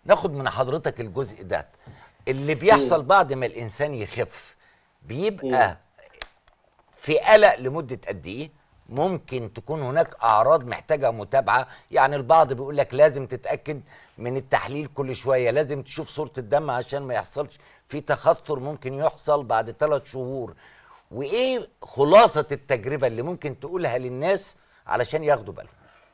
ناخد من حضرتك الجزء ده اللي بيحصل بعد ما الانسان يخف بيبقى في قلق لمده قد ايه ممكن تكون هناك اعراض محتاجه متابعه يعني البعض بيقول لك لازم تتاكد من التحليل كل شويه لازم تشوف صوره الدم عشان ما يحصلش في تخثر ممكن يحصل بعد ثلاث شهور وايه خلاصه التجربه اللي ممكن تقولها للناس علشان ياخدوا بالهم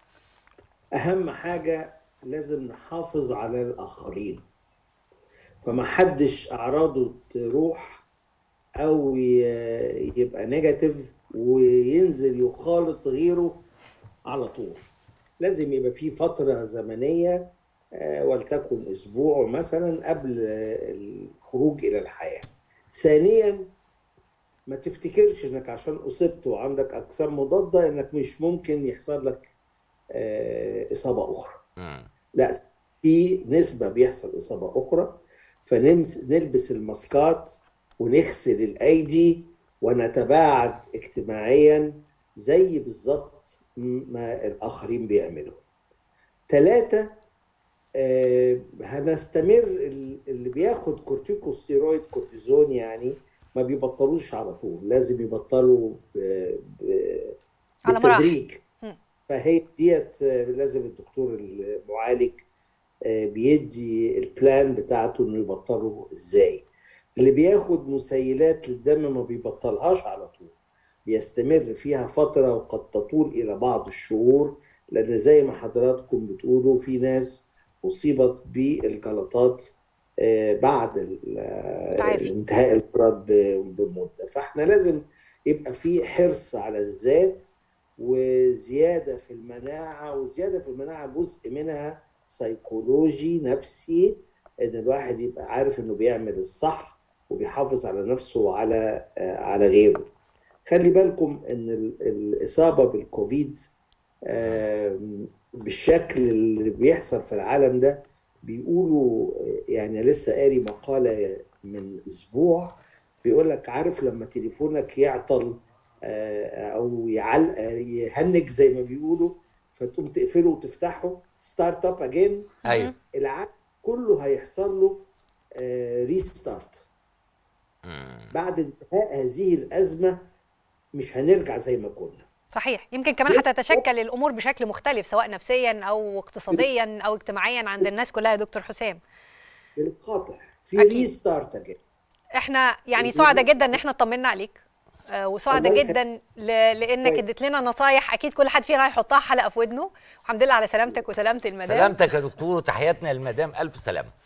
اهم حاجه لازم نحافظ على الاخرين فما حدش اعراضه تروح او ي- يبقى نيجاتيف وينزل يخالط غيره على طول لازم يبقى في فترة زمنية آه، ولتكن أسبوع مثلا قبل آه، الخروج إلى الحياة ثانيا ما تفتكرش انك عشان اصبت وعندك اجسام مضاده انك مش ممكن يحصل لك آه، اصابه اخرى مم. لا في نسبة بيحصل إصابة أخرى فنلبس الماسكات ونغسل الأيدي ونتباعد اجتماعيا زي بالظبط ما الآخرين بيعملوا ثلاثة آه، هنستمر ال- اللي بياخد كورتيكوستيرويد كورتيزون يعني ما بيبطلوش على طول لازم يبطلوا ب- ب- على مراحل. بالتدريج مم. فهي ديت آه، لازم الدكتور المعالج آه، بيدي البلان بتاعته انه يبطله ازاي اللي بياخد مسيلات للدم ما بيبطلهاش على طول بيستمر فيها فترة وقد تطول إلى بعض الشهور لأن زي ما حضراتكم بتقولوا في ناس أصيبت بالجلطات آه، بعد ال- آه، تعافي. انتهاء المرض ب- بمدة فاحنا لازم يبقى في حرص على الذات وزيادة في المناعة وزيادة في المناعة جزء منها سيكولوجي نفسي ان الواحد يبقى عارف انه بيعمل الصح وبيحافظ على نفسه وعلى آه، على غيره خلي بالكم ان ال- الاصابه بالكوفيد آم، بالشكل اللي بيحصل في العالم ده بيقولوا يعني لسه قاري مقاله من اسبوع بيقول لك عارف لما تليفونك يعطل آه، او يعلق يهنج زي ما بيقولوا فتقوم تقفله وتفتحه ستارت اب اجين ايوه العالم كله هيحصل له ريستارت مم. بعد انتهاء هذه الازمه مش هنرجع زي ما كنا صحيح يمكن كمان هتتشكل الامور بشكل مختلف سواء نفسيا او اقتصاديا او اجتماعيا عند الناس كلها يا دكتور حسام بالقطع في أكيد. ريستارت اجين احنا يعني سعداء جدا ان احنا اطمنا عليك آه، وسعداء الله جدا ل- لانك طيب. اديت لنا نصايح اكيد كل حد فينا هيحطها حلقه في ودنه والحمد لله على سلامتك وسلامه المدام سلامتك يا دكتور تحياتنا للمدام الف سلامه